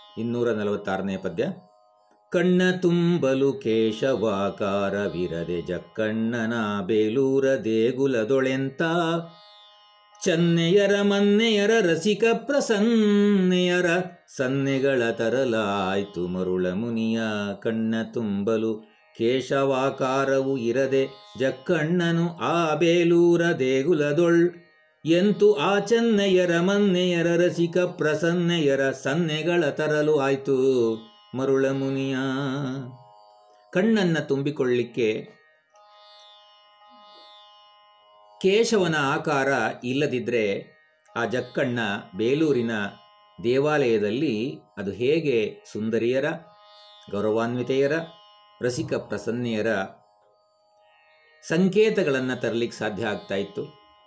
ಇನ್ನೂರ ನಲವತ್ತಾರನೇ ಪದ್ಯ ಕಣ್ಣ ತುಂಬಲು ಕೇಶವಾಕಾರವಿರದೆ ಜಕ್ಕಣ್ಣನ ಬೇಲೂರ ದೇಗುಲದೊಳೆಂತ ಚನ್ನೆಯರ ಮನ್ನೆಯರ ರಸಿಕ ಪ್ರಸನ್ನೆಯರ ಸನ್ನೆಗಳ ತರಲಾಯ್ತು ಮರುಳ ಮುನಿಯ ಕಣ್ಣ ತುಂಬಲು ಕೇಶವಾಕಾರವು ಇರದೆ ಜಕ್ಕಣ್ಣನು ಆ ಬೇಲೂರ ದೇಗುಲದೊಳ್ ಎಂತು ಆ ಚೆನ್ನೆಯರ ಮನ್ನೆಯರ ರಸಿಕ ಪ್ರಸನ್ನೆಯರ ಸನ್ನೆಗಳ ತರಲು ಆಯ್ತು ಮರುಳ ಮುನಿಯ ಕಣ್ಣನ್ನು ತುಂಬಿಕೊಳ್ಳಿಕ್ಕೆ ಕೇಶವನ ಆಕಾರ ಇಲ್ಲದಿದ್ದರೆ ಆ ಜಕ್ಕಣ್ಣ ಬೇಲೂರಿನ ದೇವಾಲಯದಲ್ಲಿ ಅದು ಹೇಗೆ ಸುಂದರಿಯರ ಗೌರವಾನ್ವಿತೆಯರ ರಸಿಕ ಪ್ರಸನ್ನೆಯರ ಸಂಕೇತಗಳನ್ನು ತರಲಿಕ್ಕೆ ಸಾಧ್ಯ ಆಗ್ತಾ ಇತ್ತು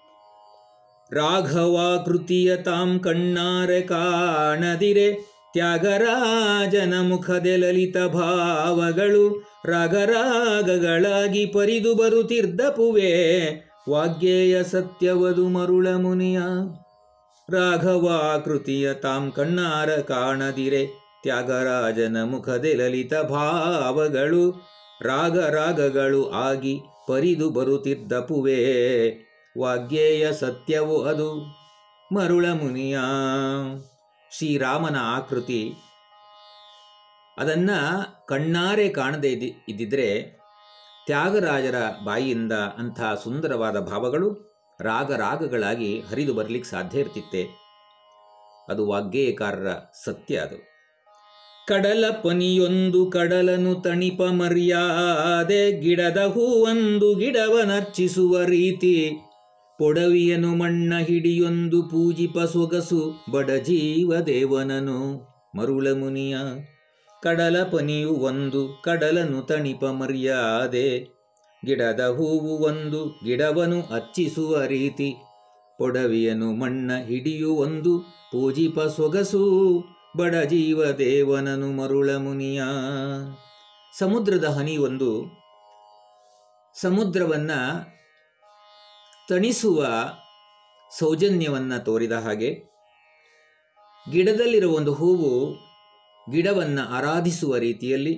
ರಾಘವಾಕೃತಿಯ ತಾಂ ಕಣ್ಣಾರೆ ಕಾಣದಿರೆ ತ್ಯಾಗರಾಜನ ಮುಖದೆ ಲಲಿತ ಭಾವಗಳು ರಾಗರಾಗಗಳಾಗಿ ಪರಿದು ಬರುತ್ತಿರ್ದಪುವೆ ವಾಗ್ಯೇಯ ಸತ್ಯವದು ಮರುಳ ಮುನಿಯ ರಾಘವಾಕೃತಿಯ ತಾಂ ಕಣ್ಣಾರ ಕಾಣದಿರೆ ತ್ಯಾಗರಾಜನ ಮುಖದೆ ಲಲಿತ ಭಾವಗಳು ರಾಗರಾಗಗಳು ಆಗಿ ಪರಿದು ಬರುತ್ತಿದ್ದಪುವೆ ವಾಗ್ಯೇಯ ಸತ್ಯವು ಅದು ಮರುಳ ಮುನಿಯ ಶ್ರೀರಾಮನ ಆಕೃತಿ ಅದನ್ನು ಕಣ್ಣಾರೆ ಕಾಣದೇ ಇದ್ದಿ ಇದ್ದಿದ್ರೆ ತ್ಯಾಗರಾಜರ ಬಾಯಿಯಿಂದ ಅಂಥ ಸುಂದರವಾದ ಭಾವಗಳು ರಾಗ ರಾಗಗಳಾಗಿ ಹರಿದು ಬರಲಿಕ್ಕೆ ಸಾಧ್ಯ ಇರ್ತಿತ್ತೆ ಅದು ವಾಗ್ಗೇಯಕಾರರ ಸತ್ಯ ಅದು ಕಡಲ ಪನಿಯೊಂದು ಕಡಲನು ತಣಿಪ ಮರ್ಯಾದೆ ಗಿಡದ ಹೂವೊಂದು ಗಿಡವನರ್ಚಿಸುವ ರೀತಿ ಪೊಡವಿಯನು ಮಣ್ಣ ಹಿಡಿಯೊಂದು ಪೂಜಿಪ ಸೊಗಸು ಬಡಜೀವ ದೇವನನು ಮರುಳ ಮುನಿಯ ಕಡಲ ಪನಿಯು ಒಂದು ಕಡಲನು ತಣಿಪ ಮರ್ಯಾದೆ ಗಿಡದ ಹೂವು ಒಂದು ಗಿಡವನು ಅರ್ಚಿಸುವ ರೀತಿ ಪೊಡವಿಯನು ಮಣ್ಣ ಹಿಡಿಯುವೊಂದು ಪೂಜಿಪ ಸೊಗಸು ಬಡ ಜೀವ ದೇವನನು ಮರುಳ ಮುನಿಯ ಸಮುದ್ರದ ಹನಿ ಒಂದು ಸಮುದ್ರವನ್ನು ತಣಿಸುವ ಸೌಜನ್ಯವನ್ನು ತೋರಿದ ಹಾಗೆ ಗಿಡದಲ್ಲಿರುವ ಒಂದು ಹೂವು ಗಿಡವನ್ನು ಆರಾಧಿಸುವ ರೀತಿಯಲ್ಲಿ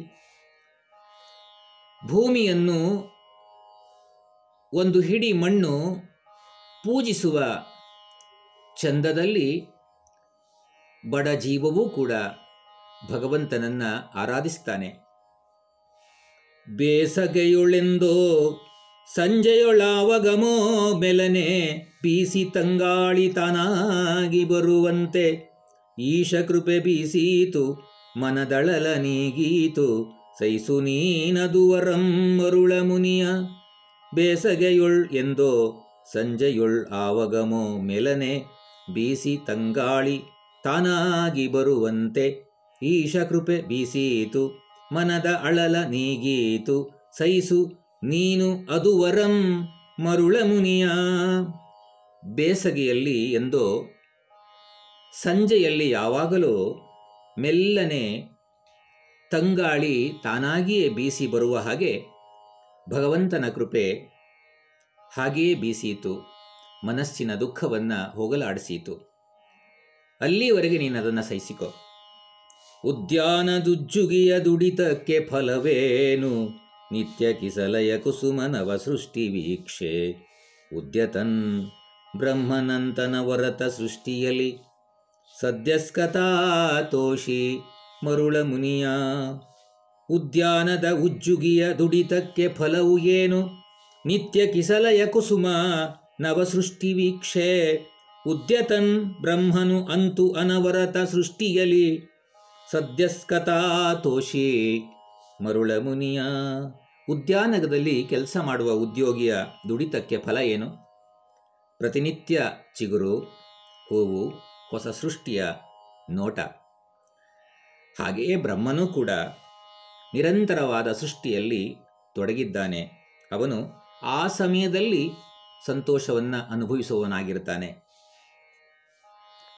ಭೂಮಿಯನ್ನು ಒಂದು ಹಿಡಿ ಮಣ್ಣು ಪೂಜಿಸುವ ಚಂದದಲ್ಲಿ ಬಡ ಜೀವವೂ ಕೂಡ ಭಗವಂತನನ್ನು ಆರಾಧಿಸ್ತಾನೆ ಬೇಸಗೆಯೊಳೆಂದೋ ಸಂಜೆಯೊಳಾವಗಮೋ ಮೆಲನೆ ಬೀಸಿ ತಂಗಾಳಿ ತಾನಾಗಿ ಬರುವಂತೆ ಈಶ ಕೃಪೆ ಬೀಸೀತು ಮನದಳಲ ನೀಗೀತು ಸೈಸು ನೀನದುವರಂ ಮರುಳ ಮುನಿಯ ಬೇಸಗೆಯೊಳ್ ಎಂದೋ ಸಂಜೆಯೊಳ್ ಆವಗಮೋ ಮೆಲನೆ ಬೀಸಿ ತಂಗಾಳಿ ತಾನಾಗಿ ಬರುವಂತೆ ಈಶ ಕೃಪೆ ಬೀಸೀತು ಮನದ ಅಳಲ ನೀಗೀತು ಸೈಸು ನೀನು ಅದುವರಂ ಮರುಳ ಮುನಿಯ ಬೇಸಗೆಯಲ್ಲಿ ಎಂದೋ ಸಂಜೆಯಲ್ಲಿ ಯಾವಾಗಲೂ ಮೆಲ್ಲನೆ ತಂಗಾಳಿ ತಾನಾಗಿಯೇ ಬೀಸಿ ಬರುವ ಹಾಗೆ ಭಗವಂತನ ಕೃಪೆ ಹಾಗೆಯೇ ಬೀಸೀತು ಮನಸ್ಸಿನ ದುಃಖವನ್ನು ಹೋಗಲಾಡಿಸೀತು ಅಲ್ಲಿವರೆಗೆ ನೀನು ಅದನ್ನು ಸಹಿಸಿಕೊ ಉದ್ಯಾನದುಜ್ಜುಗಿಯ ದುಡಿತಕ್ಕೆ ಫಲವೇನು ನಿತ್ಯ ಕಿಸಲಯ ಕುಸುಮನವ ಸೃಷ್ಟಿ ವೀಕ್ಷೆ ಉದ್ಯತನ್ ಬ್ರಹ್ಮನಂತನ ವರತ ಸೃಷ್ಟಿಯಲಿ ಸದ್ಯಸ್ಕತಾ ತೋಷಿ ಮರುಳ ಮುನಿಯ ಉದ್ಯಾನದ ಉಜ್ಜುಗಿಯ ದುಡಿತಕ್ಕೆ ಫಲವು ಏನು ನಿತ್ಯ ಕಿಸಲಯ ಕುಸುಮ ನವಸೃಷ್ಟಿ ವೀಕ್ಷೆ ಉದ್ಯತನ್ ಬ್ರಹ್ಮನು ಅಂತು ಅನವರತ ಸೃಷ್ಟಿಯಲಿ ಸದ್ಯಸ್ಕತಾ ತೋಷಿ ಮರುಳ ಮುನಿಯ ಉದ್ಯಾನದಲ್ಲಿ ಕೆಲಸ ಮಾಡುವ ಉದ್ಯೋಗಿಯ ದುಡಿತಕ್ಕೆ ಫಲ ಏನು ಪ್ರತಿನಿತ್ಯ ಚಿಗುರು ಹೂವು ಹೊಸ ಸೃಷ್ಟಿಯ ನೋಟ ಹಾಗೆಯೇ ಬ್ರಹ್ಮನೂ ಕೂಡ ನಿರಂತರವಾದ ಸೃಷ್ಟಿಯಲ್ಲಿ ತೊಡಗಿದ್ದಾನೆ ಅವನು ಆ ಸಮಯದಲ್ಲಿ ಸಂತೋಷವನ್ನು ಅನುಭವಿಸುವವನಾಗಿರ್ತಾನೆ